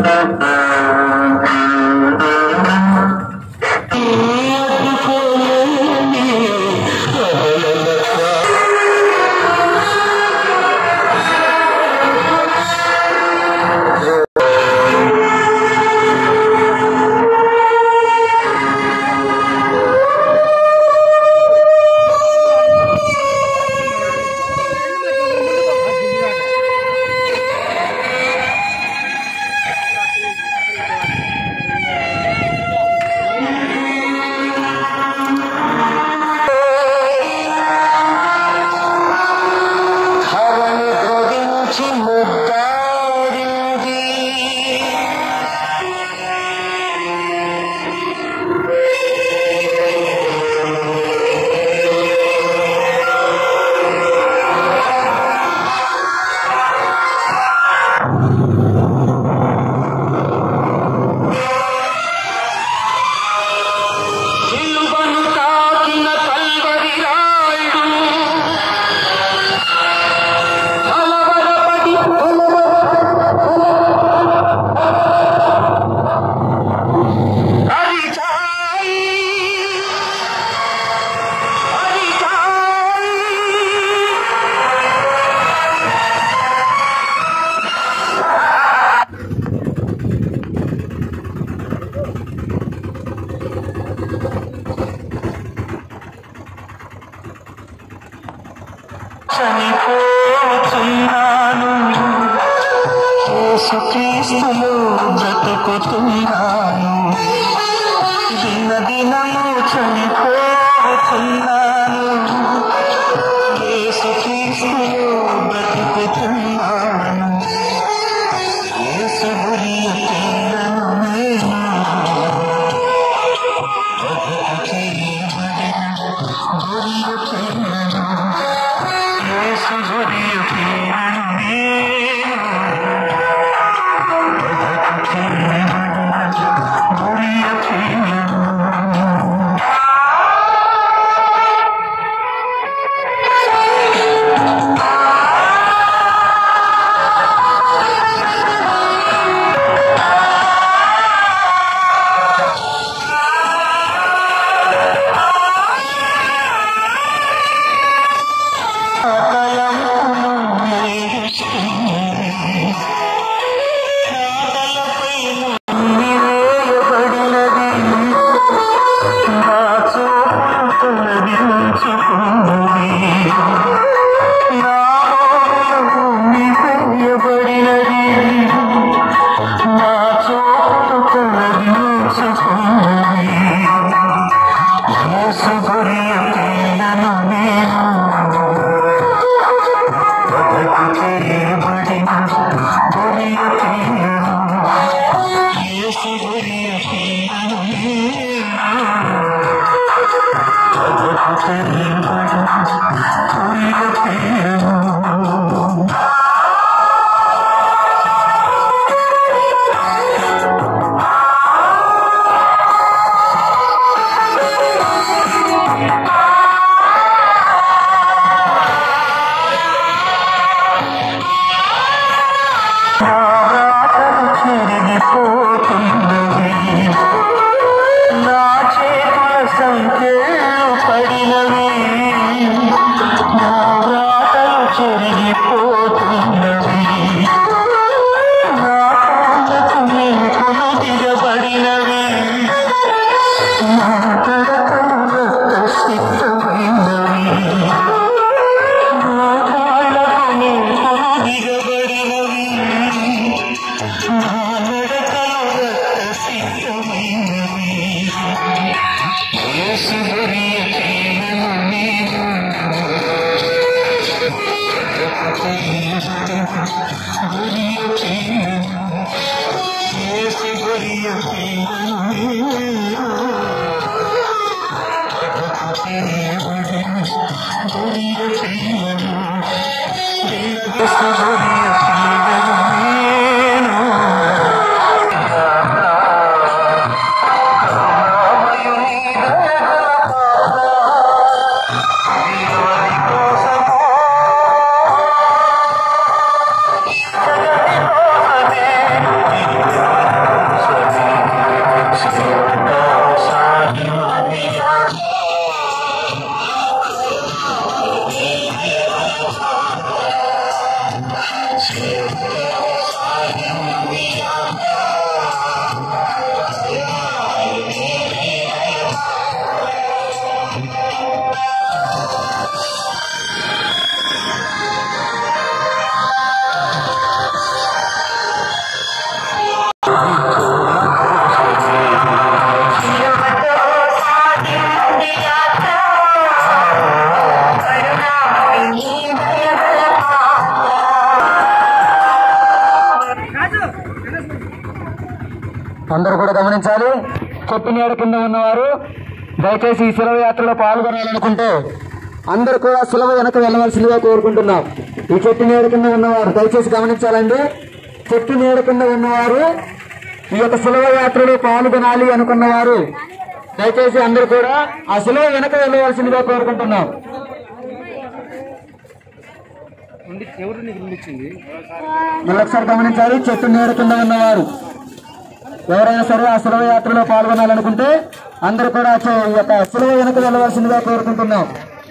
హరని ద్రోహించి ముద్దాడింది సిలువను తాకిన కల్వరి రాయుడు కలవరపడి హరిచాయి హరిచాయి చనిపోతున్నాను యేసుక్రీస్తులో బ్రతుకుతున్నాను దిన దినము చనిపోతున్నాను యేసుక్రీస్తులో బ్రతుకుతున్నాను యేసు గురి పిల్లను నేను బ్రతుకు చేయబడిన గురి పిల్లను యేసు గురి పిల్లను నేను బ్రతుకు చేయబడిన గురి పిల్లను తలంపును వేరుచున్నది. కాదలపై నివేయబడినది. నా చూపును తొలగించుకున్నది. నా మోములకు నివేయబడినది. నా చూపును తొలగించుకున్నది. యేసు గురియ పిల్లను నేను బతుకు చేయబడిన గురియ పిల్లను యేసు గురియ పిల్లను నేను బతుకు చేయబడిన గురియ పిల్లను నా రాతలు చెరిగిపోతున్నవి నా చేతుల సంఖ్యలు పడినవి నా వ్రాతలు చెరిగిపోతున్నవి నా కాళ్ళకు మేకులు దిగబడినవి నా తడకలు రక్తసిద్ధమైనవి నా కాళ్ళకు మేకులు దిగబడినవి నా నడకలు రక్తసిద్ధమైనవి యేసు గురియ ప్రేమను నేను గురియ ప్రేమను యేసు గురియ ప్రేమను నేను గురియ ప్రేమను యేసు గురియ ప్రేమను నేను కోసమే అందరూ కూడా గమనించాలి చెట్టు నీడ కింద ఉన్నవారు దయచేసి ఈ శిలవ యాత్రలో పాల్గొనాలనుకుంటే అందరూ కూడా శిలవ వెనక వెళ్ళవలసిందిగా కోరుకుంటున్నాం ఈ చెట్టు నీడ కింద ఉన్నవారు దయచేసి గమనించాలండి చెట్టు నీడ కింద ఉన్నవారు ఈ యొక్క శిలవ యాత్రలో పాల్గొనాలి అనుకున్నవారు దయచేసి అందరూ కూడా ఆ శిలవ వెనక వెళ్ళవలసిందిగా కోరుకుంటున్నాం మళ్ళీ ఒకసారి గమనించాలి చెట్టు నీడ కింద ఉన్నవారు ఎవరైనా సరే ఆ సులభ యాత్రలో పాల్గొనాలనుకుంటే అందరూ కూడా చే- ఈ యొక్క సులభ వెనక వెళ్ళవలసిందిగా కోరుకుంటున్నాం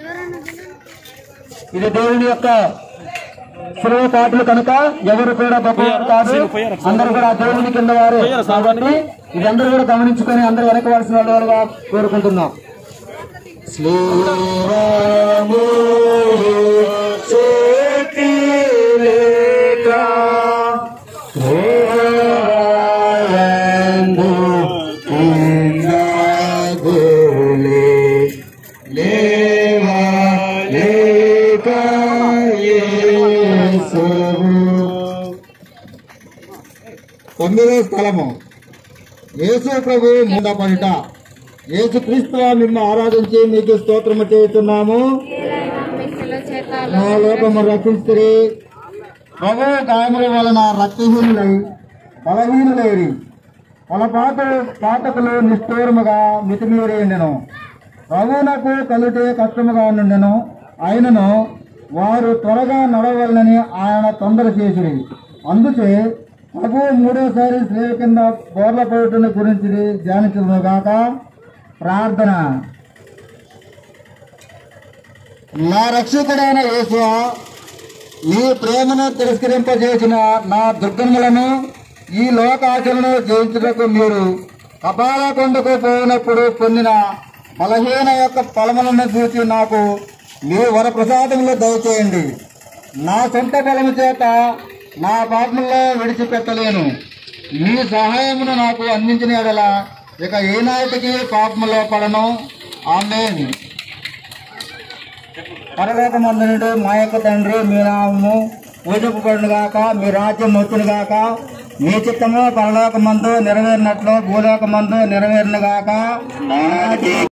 ఇది దేవుని యొక్క సులభ పాటలు కనుక ఎవరు కూడా గొప్పవారు కాదు అందరూ కూడా ఆ దేవుని కింద వారు కాబట్టి ఇది అందరూ కూడా గమనించుకొని అందరూ వెనకవలసిన వాళ్ళుగా కోరుకుంటున్నాం శ్రీరాము చేతి లేక తొమ్మిదో స్థలము యేసు ప్రభు మూడపడిట యేసు క్రీస్తు మిమ్మల్ని ఆరాధించి మీకు స్తోత్రము చేస్తున్నాము నా లోకము రక్షిస్తురి ప్రభు గాయముల వలన రక్తహీనులై బలహీనులైరి పొలపాత పాతకులు నిష్ఠూరముగా మితిమీరేండెను ప్రభువునకు కలుటే కష్టముగా నుండెను అయినను వారు త్వరగా నడవలనని ఆయన తొందర చేసిరి అందుచే ప్రభు మూడోసారి స్త్రీ కింద బోర్ల పడుతున్న గురించి ధ్యానించను గాక ప్రార్థన నా రక్షకుడైన యేసువా నీ ప్రేమను తిరస్కరింపజేసిన నా దుర్గములను ఈ లోకాచలను జయించుటకు మీరు కపాల కొండకు పోయినప్పుడు పొందిన బలహీన యొక్క ఫలములను చూసి నాకు మీ వరప్రసాదములు దయచేయండి నా సొంత బలము చేత నా పాపముల్లో విడిచిపెట్టలేను మీ సహాయమును నాకు అందించిన ఎడల ఇక ఏనాటికి పాపములో పడను ఆమెన్ పరలోకమందునుడు మా యొక్క తండ్రి మీ నామము పూజపబడును గాక మీ రాజ్యం వచ్చును గాక మీ చిత్తము పరలోకమందు నెరవేరినట్లు భూలోకమందు నెరవేరును గాక